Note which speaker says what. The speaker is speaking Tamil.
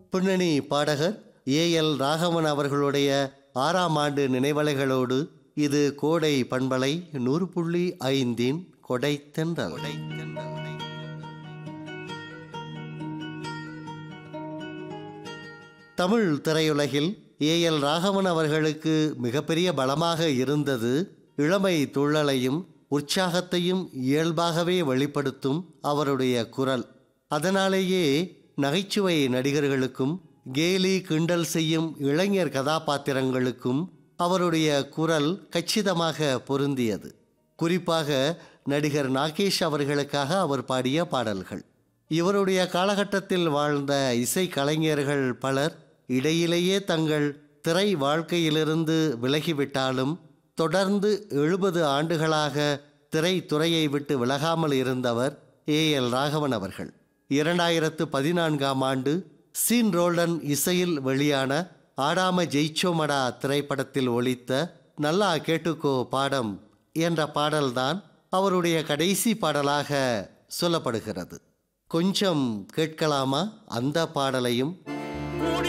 Speaker 1: பின்னணி பாடகர் ஏ எல் ராகவன் அவர்களுடைய ஆறாம் ஆண்டு நினைவலைகளோடு இது கோடை பண்பலை நூறு புள்ளி ஐந்தின் கொடை தென்றல் தமிழ் திரையுலகில் ஏ எல் ராகவன் அவர்களுக்கு மிகப்பெரிய பலமாக இருந்தது இளமை துள்ளலையும் உற்சாகத்தையும் இயல்பாகவே வெளிப்படுத்தும் அவருடைய குரல் அதனாலேயே நகைச்சுவை நடிகர்களுக்கும் கேலி கிண்டல் செய்யும் இளைஞர் கதாபாத்திரங்களுக்கும் அவருடைய குரல் கச்சிதமாக பொருந்தியது குறிப்பாக நடிகர் நாகேஷ் அவர்களுக்காக அவர் பாடிய பாடல்கள் இவருடைய காலகட்டத்தில் வாழ்ந்த இசை கலைஞர்கள் பலர் இடையிலேயே தங்கள் திரை வாழ்க்கையிலிருந்து விலகிவிட்டாலும் தொடர்ந்து எழுபது ஆண்டுகளாக திரைத்துறையை விட்டு விலகாமல் இருந்தவர் ஏ எல் ராகவன் அவர்கள் இரண்டாயிரத்து பதினான்காம் ஆண்டு சீன் ரோல்டன் இசையில் வெளியான ஆடாம ஜெயிச்சோமடா திரைப்படத்தில் ஒலித்த நல்லா கேட்டுக்கோ பாடம் என்ற பாடல்தான் அவருடைய கடைசி பாடலாக சொல்லப்படுகிறது கொஞ்சம் கேட்கலாமா அந்த பாடலையும்